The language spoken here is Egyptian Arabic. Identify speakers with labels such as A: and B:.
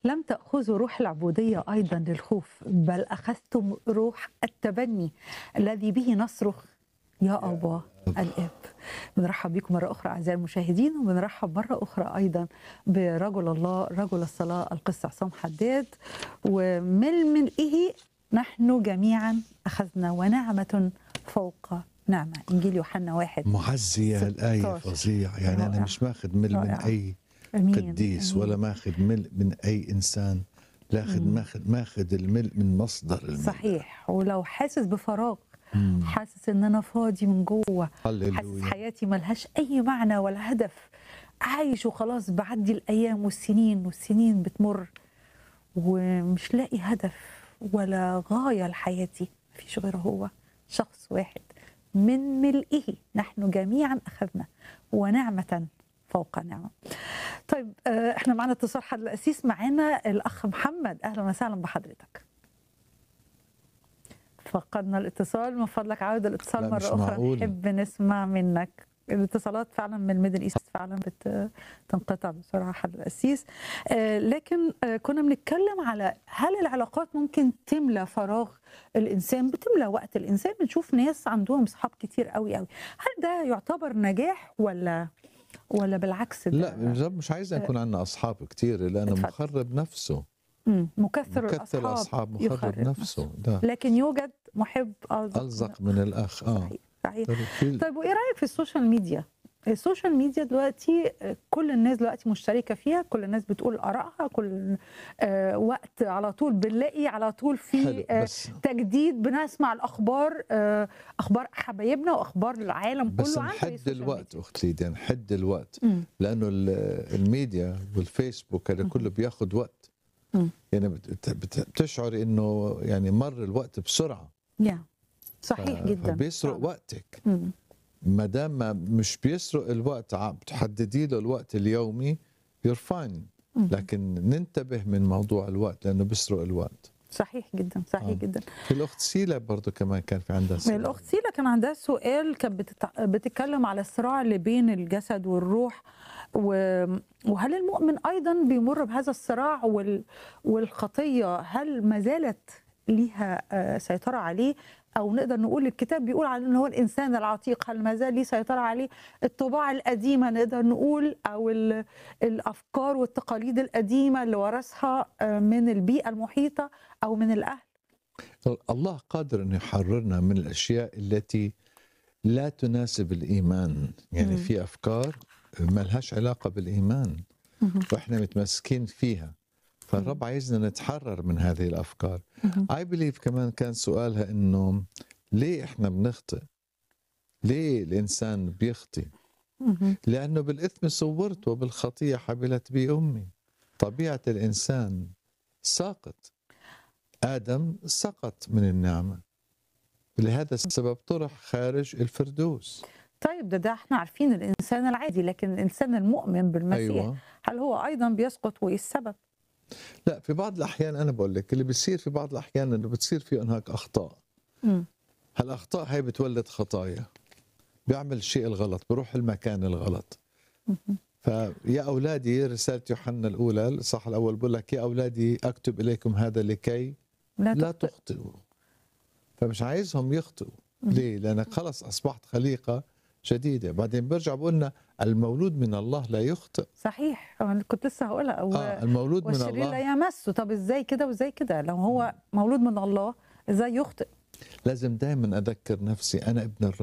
A: لم تأخذوا روح العبودية أيضا للخوف بل أخذتم روح التبني الذي به نصرخ يا أبا الآب بنرحب بكم مرة أخرى أعزائي المشاهدين وبنرحب مرة أخرى أيضا برجل الله رجل الصلاة القس عصام حداد ومن ملئه نحن جميعا أخذنا ونعمة فوق نعمة إنجيل يوحنا واحد
B: معزية الآية
A: 16.
B: فظيعة يعني
A: رائع.
B: أنا مش ماخذ مل من
A: رائع.
B: أي
A: أمين
B: قديس
A: أمين.
B: ولا ماخذ مل من أي إنسان لاخذ
A: مم.
B: ماخذ ماخذ المل من مصدر المل
A: صحيح ولو حاسس بفراغ
B: مم.
A: حاسس ان انا فاضي من جوه حاسس
B: هللويا
A: حياتي ملهاش اي معنى ولا هدف عايش وخلاص بعدي الايام والسنين والسنين بتمر ومش لاقي هدف ولا غايه لحياتي مفيش غير هو شخص واحد من ملئه نحن جميعا اخذنا ونعمه فوق نعمه. طيب آه، احنا معانا اتصال حد الاسيس معانا الاخ محمد اهلا وسهلا بحضرتك. فقدنا الاتصال من فضلك عاود الاتصال
B: لا،
A: مره
B: مش
A: اخرى
B: معقول.
A: نحب نسمع منك الاتصالات فعلا من الميدل ايست فعلا بتنقطع بسرعه حد الاسيس آه، لكن آه، كنا بنتكلم على هل العلاقات ممكن تملى فراغ الانسان بتملى وقت الانسان بنشوف ناس عندهم اصحاب كتير قوي قوي هل ده يعتبر نجاح ولا ولا بالعكس ده
B: لا مش- مش عايز يكون عندنا أصحاب كتير لأنه
A: اتفضل.
B: مخرب نفسه
A: مم، مكثر,
B: مكثر
A: الاصحاب
B: الأصحاب مخرب
A: يخرب
B: نفسه ده
A: لكن يوجد محب ألزق,
B: ألزق من الأخ آه
A: صحيح صحيح
B: في-
A: طيب وايه رايك في السوشيال ميديا؟ السوشيال ميديا دلوقتي آه، كل الناس دلوقتي مشتركه فيها، كل الناس بتقول ارائها، كل آه وقت على طول بنلاقي على طول في
B: حلو
A: آه
B: بس
A: تجديد بنسمع الاخبار آه اخبار حبايبنا واخبار العالم
B: بس
A: كله عن طريق
B: نحد
A: السوشيال
B: الوقت أخت ليديا نحد الوقت
A: ميديا. مم.
B: لانه ال- الميديا والفيسبوك هذا كله بياخذ وقت
A: مم.
B: يعني بت- بت- بتشعري انه يعني مر الوقت بسرعه
A: يا صحيح
B: ف-
A: جدا
B: فبيسرق
A: فعلا.
B: وقتك
A: مم.
B: ما دام ما مش بيسرق الوقت ع- بتحددي له الوقت اليومي يور فاين
A: مم.
B: لكن ننتبه من موضوع الوقت لانه بيسرق الوقت
A: صحيح جدا صحيح
B: آه.
A: جدا
B: في الاخت سيلا برضه كمان كان في عندها سؤال.
A: الاخت سيلا كان عندها سؤال كانت بتتع... بتتكلم على الصراع اللي بين الجسد والروح و... وهل المؤمن ايضا بيمر بهذا الصراع وال... والخطيه هل ما زالت ليها آه، سيطره عليه او نقدر نقول الكتاب بيقول عن ان هو الانسان العتيق هل ما زال ليه سيطره عليه الطباع القديمه نقدر نقول او ال... الافكار والتقاليد القديمه اللي ورثها آه، من البيئه المحيطه او من الاهل
B: الله قادر انه يحررنا من الاشياء التي لا تناسب الايمان يعني
A: مم.
B: في افكار ما لهاش علاقه بالايمان
A: مهم.
B: واحنا متمسكين فيها فالرب عايزنا نتحرر من هذه الافكار
A: مهم.
B: اي بليف كمان كان سؤالها انه ليه احنا بنخطئ ليه الانسان بيخطئ
A: مهم.
B: لانه بالاثم صورت وبالخطيه حبلت بي امي طبيعه الانسان ساقط ادم سقط من النعمه لهذا السبب طرح خارج الفردوس
A: طيب ده ده احنا عارفين الانسان العادي لكن الانسان المؤمن بالمسيح أيوة.
B: ايوه
A: هل هو ايضا بيسقط وايه السبب؟
B: لا في بعض الاحيان انا بقول لك اللي بيصير في بعض الاحيان انه بتصير في هناك اخطاء
A: مم.
B: هالاخطاء هاي بتولد خطايا بيعمل الشيء الغلط بروح المكان الغلط
A: مهم.
B: فيا اولادي رساله يوحنا الاولى الصح الاول بقول لك يا اولادي اكتب اليكم هذا لكي
A: لا,
B: لا
A: تخطئ.
B: تخطئوا فمش عايزهم يخطئوا
A: مم.
B: ليه؟ لانك خلص اصبحت خليقه جديده بعدين برجع بقولنا المولود من الله لا يخطئ
A: صحيح أنا كنت لسه هقولها هو
B: اه المولود من
A: والشرير لا
B: الله
A: يمسه طب ازاي كده وازاي كده لو هو مولود من الله ازاي يخطئ؟
B: لازم دائما اذكر نفسي انا ابن الرب